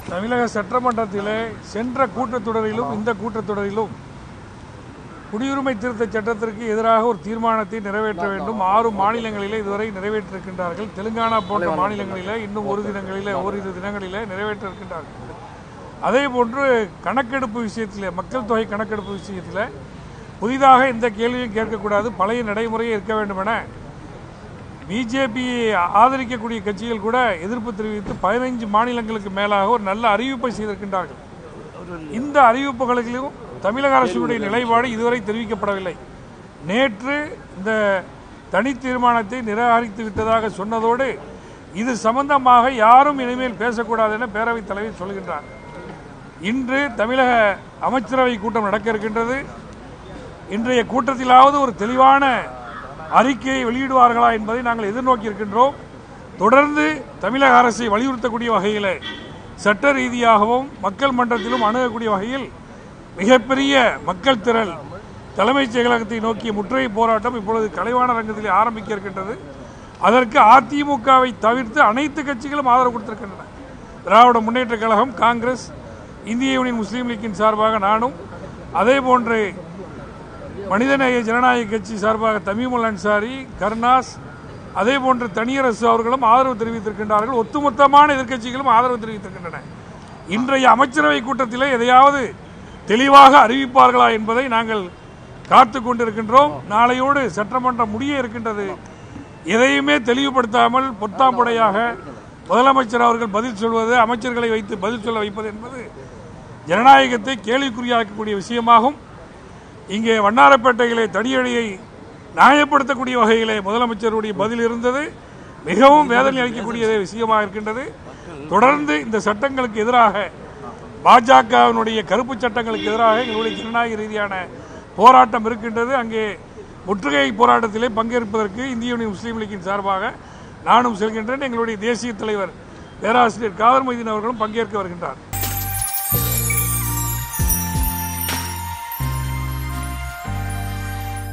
தமிழக சட்டமன்றத்திலே சென்ற கூட்டத்தொடரிலும் இந்த கூட்டத்தொடரிலும் குடியுரிமை திருத்த சட்டத்திற்கு எதிராக ஒரு தீர்மானத்தை நிறைவேற்ற வேண்டும் ஆறு மாநிலங்களிலே இதுவரை நிறைவேற்றிருக்கின்றார்கள் தெலுங்கானா போன்ற மாநிலங்களிலே இன்னும் ஒரு தினங்களிலே ஓரிரு தினங்களிலே நிறைவேற்ற இருக்கின்றார்கள் அதே போன்று கணக்கெடுப்பு விஷயத்திலே மக்கள் தொகை கணக்கெடுப்பு விஷயத்தில் புதிதாக இந்த கேள்வியும் கேட்கக்கூடாது பழைய நடைமுறையே இருக்க வேண்டும் என பிஜேபியை ஆதரிக்கக்கூடிய கட்சிகள் கூட எதிர்ப்பு தெரிவித்து பதினைஞ்சு மாநிலங்களுக்கு மேலாக ஒரு நல்ல அறிவிப்பை செய்திருக்கின்றார்கள் இந்த அறிவிப்புகளிலும் தமிழக அரசுடைய நிலைப்பாடு இதுவரை தெரிவிக்கப்படவில்லை நேற்று இந்த தனி தீர்மானத்தை நிராகரித்து விட்டதாக சொன்னதோடு இது சம்பந்தமாக யாரும் இனிமேல் பேசக்கூடாது என பேரவைத் தலைவர் சொல்கின்றார் இன்று தமிழக அமைச்சரவை கூட்டம் நடக்க இருக்கின்றது இன்றைய கூட்டத்திலாவது ஒரு தெளிவான அறிக்கையை வெளியிடுவார்களா என்பதை நாங்கள் எதிர்நோக்கி இருக்கின்றோம் தொடர்ந்து தமிழக அரசை வலியுறுத்தக்கூடிய வகையில் சட்ட ரீதியாகவும் மக்கள் மன்றத்திலும் அணுகக்கூடிய வகையில் மிகப்பெரிய மக்கள் திரள் தலைமைச் செயலகத்தை நோக்கிய முற்றுகை போராட்டம் இப்பொழுது கலைவாண ரங்கத்தில் ஆரம்பிக்க இருக்கின்றது அதற்கு அதிமுகவை தவிர்த்து அனைத்து கட்சிகளும் ஆதரவு கொடுத்திருக்கின்றன திராவிட முன்னேற்ற கழகம் காங்கிரஸ் இந்திய யூனியன் முஸ்லீம் லீக்கின் சார்பாக நானும் அதே போன்று மனிதநேய ஜனநாயக கட்சி சார்பாக தமிமுல் அன்சாரி கருணாஸ் அதே போன்று தனியரசு அவர்களும் ஆதரவு தெரிவித்திருக்கின்றார்கள் ஒட்டுமொத்தமான எதிர்க்கட்சிகளும் ஆதரவு தெரிவித்திருக்கின்றன இன்றைய அமைச்சரவை கூட்டத்திலே எதையாவது தெளிவாக அறிவிப்பார்களா என்பதை நாங்கள் காத்து கொண்டிருக்கின்றோம் நாளையோடு சட்டமன்றம் முடிய இருக்கின்றது எதையுமே தெளிவுபடுத்தாமல் பொத்தாம்புடையாக முதலமைச்சர் அவர்கள் பதில் சொல்வது அமைச்சர்களை வைத்து பதில் சொல்ல வைப்பது என்பது ஜனநாயகத்தை கேள்விக்குறியாக்கக்கூடிய விஷயமாகும் இங்கே வண்ணாரப்பேட்டையிலே தடியடியை நியாயப்படுத்தக்கூடிய வகையிலே முதலமைச்சருடைய பதில் இருந்தது மிகவும் வேதனை அளிக்கக்கூடிய விஷயமாக இருக்கின்றது தொடர்ந்து இந்த சட்டங்களுக்கு எதிராக பாஜகவினுடைய கருப்பு சட்டங்களுக்கு எதிராக எங்களுடைய ஜனநாயக ரீதியான போராட்டம் இருக்கின்றது அங்கே முற்றுகை போராட்டத்திலே பங்கேற்பதற்கு இந்திய யூனியன் முஸ்லீம் லீக்கின் சார்பாக நானும் செல்கின்றேன் எங்களுடைய தேசிய தலைவர் பேராசிரியர் காதர் மைதீன் அவர்களும் பங்கேற்க வருகின்றார்